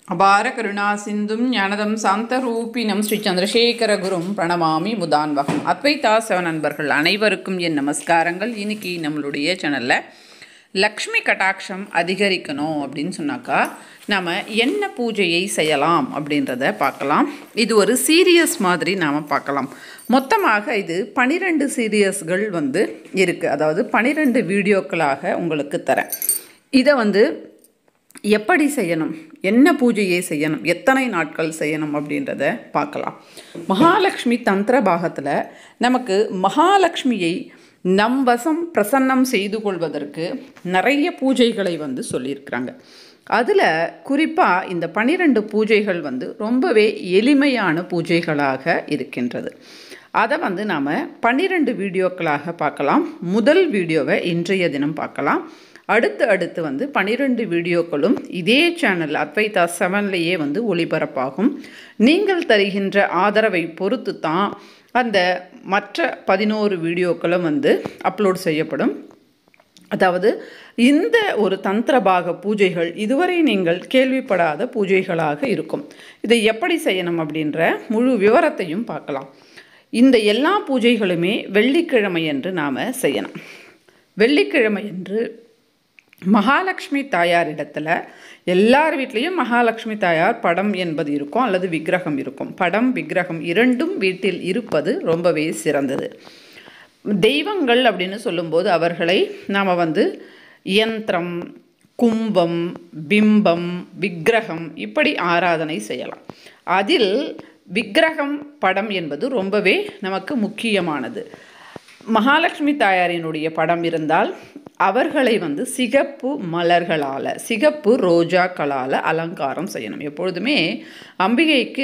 அபார கருணா சிந்தும் ஞானதம் சாந்தரூபினம் ஸ்ரீ சந்திரசேகர குரும் பிரணமாமி முதான்வகம் அத்வைதா சிவ நண்பர்கள் அனைவருக்கும் என் நமஸ்காரங்கள் இன்னைக்கு நம்மளுடைய சேனலில் லக்ஷ்மி கட்டாட்சம் அதிகரிக்கணும் அப்படின்னு சொன்னாக்கா நாம் என்ன பூஜையை செய்யலாம் அப்படின்றத பார்க்கலாம் இது ஒரு சீரியஸ் மாதிரி நாம் பார்க்கலாம் மொத்தமாக இது பனிரெண்டு சீரியஸ்கள் வந்து இருக்குது அதாவது பனிரெண்டு வீடியோக்களாக உங்களுக்கு தரேன் இதை வந்து எப்படி செய்யணும் என்ன பூஜையை செய்யணும் எத்தனை நாட்கள் செய்யணும் அப்படின்றத பார்க்கலாம் மகாலட்சுமி தந்திர பாகத்தில் நமக்கு மகாலட்சுமியை நம் வசம் பிரசன்னம் செய்து கொள்வதற்கு நிறைய பூஜைகளை வந்து சொல்லியிருக்கிறாங்க அதில் குறிப்பாக இந்த பனிரெண்டு பூஜைகள் வந்து ரொம்பவே எளிமையான பூஜைகளாக இருக்கின்றது அதை வந்து நாம் பன்னிரெண்டு வீடியோக்களாக பார்க்கலாம் முதல் வீடியோவை இன்றைய தினம் பார்க்கலாம் அடுத்து அடுத்து வந்து பனிரெண்டு வீடியோக்களும் இதே சேனல் அத்வைதா செவன்லேயே வந்து ஒளிபரப்பாகும் நீங்கள் தருகின்ற ஆதரவை பொறுத்து தான் அந்த மற்ற பதினோரு வீடியோக்களும் வந்து அப்லோட் செய்யப்படும் அதாவது இந்த ஒரு தந்திரபாக பூஜைகள் இதுவரை நீங்கள் கேள்விப்படாத பூஜைகளாக இருக்கும் இதை எப்படி செய்யணும் அப்படின்ற முழு விவரத்தையும் பார்க்கலாம் இந்த எல்லா பூஜைகளுமே வெள்ளிக்கிழமை என்று நாம் செய்யணும் வெள்ளிக்கிழமை என்று மகாலட்சுமி தாயார் இடத்துல எல்லார் வீட்லேயும் மகாலட்சுமி தாயார் படம் என்பது இருக்கும் அல்லது விக்கிரகம் இருக்கும் படம் விக்கிரகம் இரண்டும் வீட்டில் இருப்பது ரொம்பவே சிறந்தது தெய்வங்கள் அப்படின்னு சொல்லும்போது அவர்களை நாம் வந்து யந்திரம் கும்பம் பிம்பம் விக்கிரகம் இப்படி ஆராதனை செய்யலாம் அதில் விக்கிரகம் படம் என்பது ரொம்பவே நமக்கு முக்கியமானது மகாலட்சுமி தாயாரினுடைய படம் இருந்தால் அவர்களை வந்து சிகப்பு மலர்களால் சிகப்பு ரோஜாக்களால் அலங்காரம் செய்யணும் எப்பொழுதுமே அம்பிகைக்கு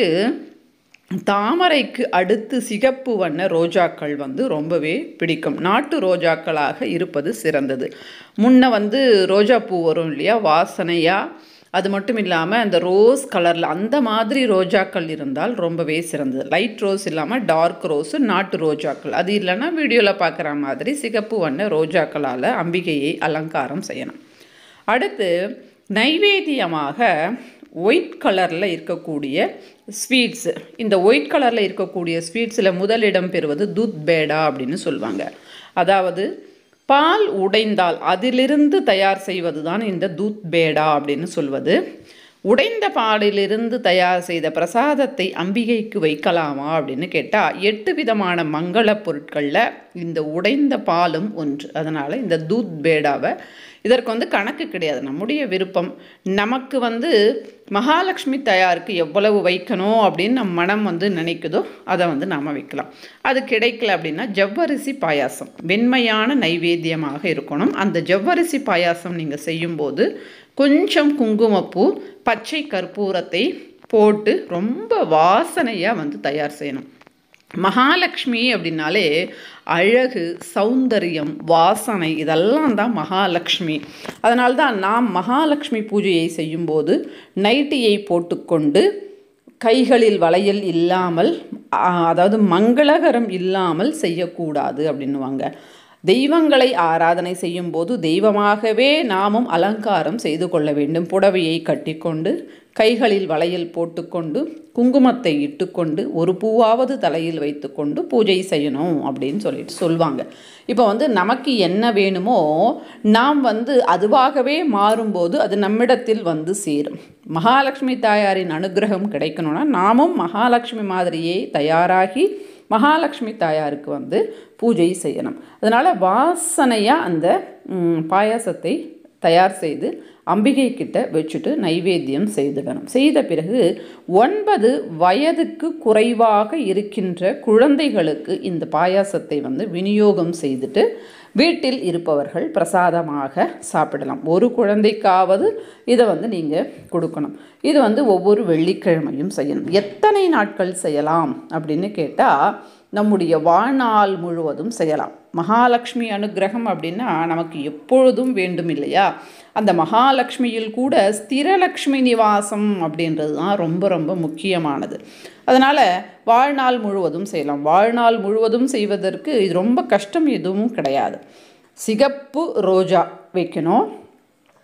தாமரைக்கு அடுத்து சிகப்பு வண்ண ரோஜாக்கள் வந்து ரொம்பவே பிடிக்கும் நாட்டு ரோஜாக்களாக இருப்பது சிறந்தது முன்ன வந்து ரோஜா பூ வரும் இல்லையா வாசனையாக அது மட்டும் இல்லாமல் அந்த ரோஸ் கலரில் அந்த மாதிரி ரோஜாக்கள் இருந்தால் ரொம்பவே சிறந்தது லைட் ரோஸ் இல்லாமல் டார்க் ரோஸு நாட்டு ரோஜாக்கள் அது இல்லைன்னா வீடியோவில் பார்க்குற மாதிரி சிகப்பு வண்ண ரோஜாக்களால் அம்பிகையை அலங்காரம் செய்யணும் அடுத்து நைவேத்தியமாக ஒயிட் கலரில் இருக்கக்கூடிய ஸ்வீட்ஸு இந்த ஒயிட் கலரில் இருக்கக்கூடிய ஸ்வீட்ஸில் முதலிடம் பெறுவது துத் பேடா அப்படின்னு சொல்லுவாங்க அதாவது பால் உடைந்தால் அதிலிருந்து தயார் செய்வது தான் இந்த தூத் பேடா அப்படின்னு சொல்வது உடைந்த பாலிலிருந்து தயார் செய்த பிரசாதத்தை அம்பிகைக்கு வைக்கலாமா அப்படின்னு கேட்டால் எட்டு விதமான மங்கள பொருட்களில் இந்த உடைந்த பாலும் ஒன்று அதனால் இந்த தூத் பேடாவை இதற்கு வந்து கணக்கு கிடையாது நம்முடைய விருப்பம் நமக்கு வந்து மகாலட்சுமி தயாருக்கு எவ்வளவு வைக்கணும் அப்படின்னு நம் மனம் வந்து நினைக்குதோ அதை வந்து நாம் வைக்கலாம் அது கிடைக்கல அப்படின்னா ஜவ்வரிசி பாயாசம் வெண்மையான நைவேத்தியமாக இருக்கணும் அந்த ஜவ்வரிசி பாயாசம் நீங்கள் செய்யும்போது கொஞ்சம் குங்குமப்பூ பச்சை கற்பூரத்தை போட்டு ரொம்ப வாசனையாக வந்து தயார் செய்யணும் மகாலட்சுமி அப்படின்னாலே அழகு சௌந்தரியம் வாசனை இதெல்லாம் தான் மகாலட்சுமி அதனால்தான் நாம் மகாலட்சுமி பூஜையை செய்யும்போது நைட்டியை போட்டுக்கொண்டு கைகளில் வளையல் இல்லாமல் அதாவது மங்களகரம் இல்லாமல் செய்யக்கூடாது அப்படின்னுவாங்க தெய்வங்களை ஆராதனை செய்யும் போது தெய்வமாகவே நாமும் அலங்காரம் செய்து கொள்ள வேண்டும் புடவையை கட்டிக்கொண்டு கைகளில் வளையல் போட்டுக்கொண்டு குங்குமத்தை இட்டுக்கொண்டு ஒரு பூவாவது தலையில் வைத்துக்கொண்டு பூஜை செய்யணும் அப்படின்னு சொல்லிட்டு சொல்லுவாங்க இப்போ வந்து நமக்கு என்ன வேணுமோ நாம் வந்து அதுவாகவே மாறும்போது அது நம்மிடத்தில் வந்து சேரும் மகாலட்சுமி தாயாரின் அனுகிரகம் கிடைக்கணும்னா நாமும் மகாலட்சுமி மாதிரியே தயாராகி மகாலட்சுமி தாயாருக்கு வந்து பூஜை செய்யணும் அதனால் வாசனையாக அந்த பாயாசத்தை தயார் செய்து அம்பிகை கிட்ட வச்சுட்டு நைவேத்தியம் செய்துடணும் செய்த பிறகு ஒன்பது வயதுக்கு குறைவாக இருக்கின்ற குழந்தைகளுக்கு இந்த பாயாசத்தை வந்து விநியோகம் செய்துட்டு வீட்டில் இருப்பவர்கள் பிரசாதமாக சாப்பிடலாம் ஒரு குழந்தைக்காவது இதை வந்து நீங்கள் கொடுக்கணும் இது வந்து ஒவ்வொரு வெள்ளிக்கிழமையும் செய்யணும் எத்தனை நாட்கள் செய்யலாம் அப்படின்னு கேட்டால் நம்முடைய வாழ்நாள் முழுவதும் செய்யலாம் மகாலட்சுமி அனுகிரகம் அப்படின்னா நமக்கு எப்பொழுதும் வேண்டும் இல்லையா அந்த மகாலட்சுமியில் கூட ஸ்திரலக்ஷ்மி நிவாசம் அப்படின்றது தான் ரொம்ப ரொம்ப முக்கியமானது அதனால் வாழ்நாள் முழுவதும் செய்யலாம் வாழ்நாள் முழுவதும் செய்வதற்கு இது ரொம்ப கஷ்டம் எதுவும் கிடையாது சிகப்பு ரோஜா வைக்கணும்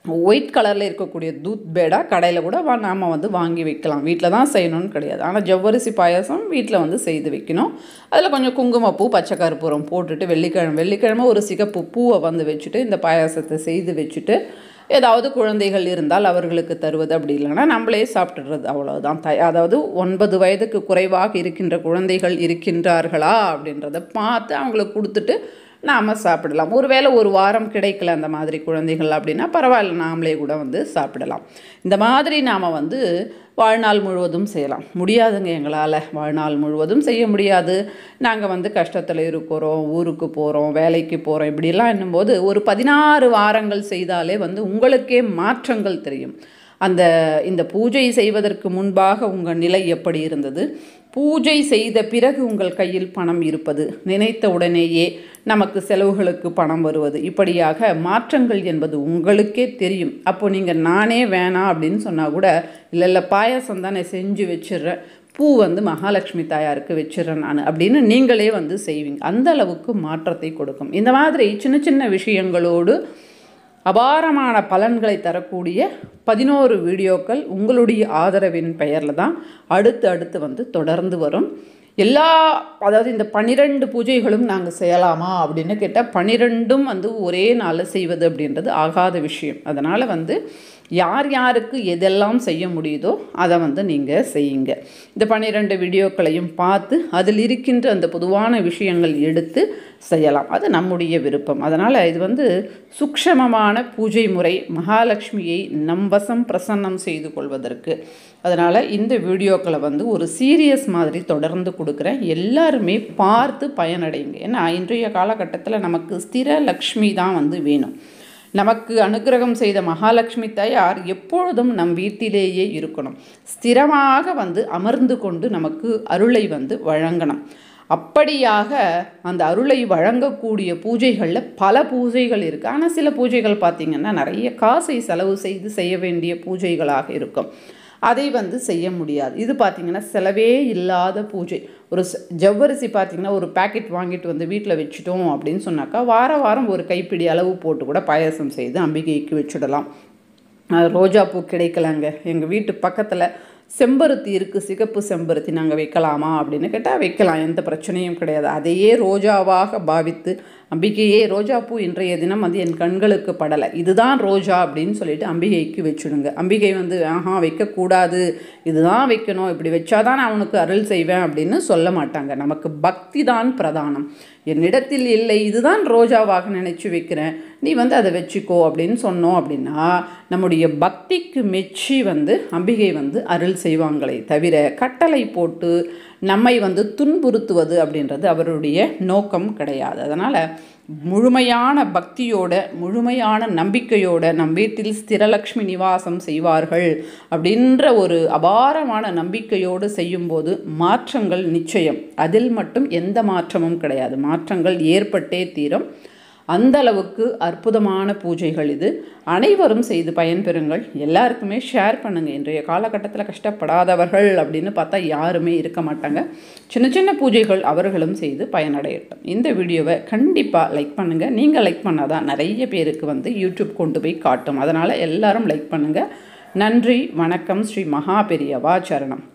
ஒயிட் கலரில் இருக்கக்கூடிய தூத் பேடா கடையில் கூட வா நாம் வந்து வாங்கி வைக்கலாம் வீட்டில் தான் செய்யணும்னு கிடையாது ஆனால் ஜவ்வரிசி பாயாசம் வீட்டில் வந்து செய்து வைக்கணும் அதில் கொஞ்சம் குங்குமப்பூ பச்சை கற்பூரம் போட்டுட்டு வெள்ளிக்கிழமை வெள்ளிக்கிழமை ஒரு சிகப்பு பூவை வந்து வச்சுட்டு இந்த பாயாசத்தை செய்து வச்சுட்டு ஏதாவது குழந்தைகள் இருந்தால் அவர்களுக்கு தருவது அப்படி இல்லைன்னா நம்மளே சாப்பிட்டுடுறது அவ்வளவுதான் த அதாவது ஒன்பது வயதுக்கு குறைவாக இருக்கின்ற குழந்தைகள் இருக்கின்றார்களா அப்படின்றத பார்த்து அவங்களுக்கு கொடுத்துட்டு நாம் சாப்பிடலாம் ஒருவேளை ஒரு வாரம் கிடைக்கல அந்த மாதிரி குழந்தைகள் அப்படின்னா பரவாயில்ல நாமளே கூட வந்து சாப்பிடலாம் இந்த மாதிரி நாம் வந்து வாழ்நாள் முழுவதும் செய்யலாம் முடியாதுங்க எங்களால் வாழ்நாள் முழுவதும் செய்ய முடியாது நாங்கள் வந்து கஷ்டத்தில் இருக்கிறோம் ஊருக்கு போகிறோம் வேலைக்கு போகிறோம் இப்படிலாம் என்னும்போது ஒரு பதினாறு வாரங்கள் செய்தாலே வந்து உங்களுக்கே மாற்றங்கள் தெரியும் அந்த இந்த பூஜை செய்வதற்கு முன்பாக உங்கள் நிலை எப்படி இருந்தது பூஜை செய்த பிறகு உங்கள் கையில் பணம் இருப்பது நினைத்த உடனேயே நமக்கு செலவுகளுக்கு பணம் வருவது இப்படியாக மாற்றங்கள் என்பது உங்களுக்கே தெரியும் அப்போ நீங்கள் நானே வேணாம் அப்படின்னு சொன்னால் கூட இல்லை இல்லை பாயாசம் தானே செஞ்சு வச்சிடுறேன் பூ வந்து மகாலட்சுமி தாயாருக்கு வச்சிடறேன் நான் அப்படின்னு நீங்களே வந்து செய்வீங்க அந்த அளவுக்கு மாற்றத்தை கொடுக்கும் இந்த மாதிரி சின்ன சின்ன விஷயங்களோடு அபாரமான பலன்களை தரக்கூடிய பதினோரு வீடியோக்கள் உங்களுடைய ஆதரவின் பெயரில் தான் அடுத்து அடுத்து வந்து தொடர்ந்து வரும் எல்லா அதாவது இந்த பன்னிரெண்டு பூஜைகளும் நாங்கள் செய்யலாமா அப்படின்னு கேட்டால் பன்னிரெண்டும் வந்து ஒரே நாளில் செய்வது அப்படின்றது ஆகாத விஷயம் அதனால் வந்து யார் யாருக்கு எதெல்லாம் செய்ய முடியுதோ அதை வந்து நீங்கள் செய்யுங்க இந்த பன்னிரெண்டு வீடியோக்களையும் பார்த்து அதில் இருக்கின்ற அந்த பொதுவான விஷயங்கள் எடுத்து செய்யலாம் அது நம்முடைய விருப்பம் அதனால் இது வந்து சூக்ஷமமான பூஜை முறை மகாலட்சுமியை நம் வசம் பிரசன்னம் செய்து கொள்வதற்கு அதனால் இந்த வீடியோக்களை வந்து ஒரு சீரியஸ் மாதிரி தொடர்ந்து கொடுக்குறேன் எல்லாருமே பார்த்து பயனடைங்க ஏன்னா இன்றைய காலகட்டத்தில் நமக்கு ஸ்திர லக்ஷ்மி தான் வந்து வேணும் நமக்கு அனுகிரகம் செய்த மகாலட்சுமி தாயார் எப்பொழுதும் நம் வீட்டிலேயே இருக்கணும் ஸ்திரமாக வந்து அமர்ந்து கொண்டு நமக்கு அருளை வந்து வழங்கணும் அப்படியாக அந்த அருளை வழங்கக்கூடிய பூஜைகளில் பல பூஜைகள் இருக்குது ஆனால் சில பூஜைகள் பார்த்திங்கன்னா நிறைய காசை செலவு செய்து செய்ய வேண்டிய பூஜைகளாக இருக்கும் அதை வந்து செய்ய முடியாது இது பார்த்திங்கன்னா செலவே இல்லாத பூஜை ஒரு ஜவ்வரிசி பார்த்திங்கன்னா ஒரு பேக்கெட் வாங்கிட்டு வந்து வீட்டில் வச்சுட்டோம் அப்படின்னு சொன்னாக்கா வார வாரம் ஒரு கைப்பிடி அளவு போட்டு கூட பாயசம் செய்து அம்பிகைக்கு வச்சுடலாம் ரோஜாப்பூ கிடைக்கலங்க எங்கள் வீட்டு பக்கத்தில் செம்பருத்தி இருக்குது சிகப்பு செம்பருத்தி நாங்கள் வைக்கலாமா அப்படின்னு கேட்டால் வைக்கலாம் எந்த பிரச்சனையும் கிடையாது அதையே ரோஜாவாக பாவித்து அம்பிகையே ரோஜாப்பூ இன்றைய தினம் வந்து என் கண்களுக்கு படலை இதுதான் ரோஜா அப்படின்னு சொல்லிட்டு அம்பிகைக்கு வச்சுடுங்க அம்பிகை வந்து ஆஹா வைக்கக்கூடாது இதுதான் வைக்கணும் இப்படி வச்சாதான் நான் அவனுக்கு அருள் செய்வேன் அப்படின்னு சொல்ல மாட்டாங்க நமக்கு பக்தி தான் பிரதானம் என்னிடத்தில் இல்லை இதுதான் ரோஜாவாக நினச்சி வைக்கிறேன் நீ வந்து அதை வச்சுக்கோ அப்படின்னு சொன்னோம் அப்படின்னா நம்முடைய பக்திக்கு மெச்சி வந்து அம்பிகை வந்து அருள் செய்வாங்களே தவிர கட்டளை போட்டு நம்மை வந்து துன்புறுத்துவது அப்படின்றது அவருடைய நோக்கம் கிடையாது அதனால் முழுமையான பக்தியோட முழுமையான நம்பிக்கையோட நம் வீட்டில் ஸ்திரலக்ஷ்மி நிவாசம் செய்வார்கள் அப்படின்ற ஒரு அபாரமான நம்பிக்கையோடு செய்யும்போது மாற்றங்கள் நிச்சயம் அதில் மட்டும் எந்த மாற்றமும் கிடையாது மாற்றங்கள் ஏற்பட்டே தீரும் அந்த அளவுக்கு அற்புதமான பூஜைகள் இது அனைவரும் செய்து பயன்பெறுங்கள் எல்லாருக்குமே ஷேர் பண்ணுங்கள் இன்றைய காலகட்டத்தில் கஷ்டப்படாதவர்கள் அப்படின்னு பார்த்தா யாருமே இருக்க மாட்டாங்க சின்ன சின்ன பூஜைகள் அவர்களும் செய்து பயனடையட்டும் இந்த வீடியோவை கண்டிப்பாக லைக் பண்ணுங்கள் நீங்கள் லைக் பண்ணாதான் நிறைய பேருக்கு வந்து யூடியூப் கொண்டு போய் காட்டும் அதனால் எல்லாரும் லைக் பண்ணுங்கள் நன்றி வணக்கம் ஸ்ரீ மகா பெரியவா சரணம்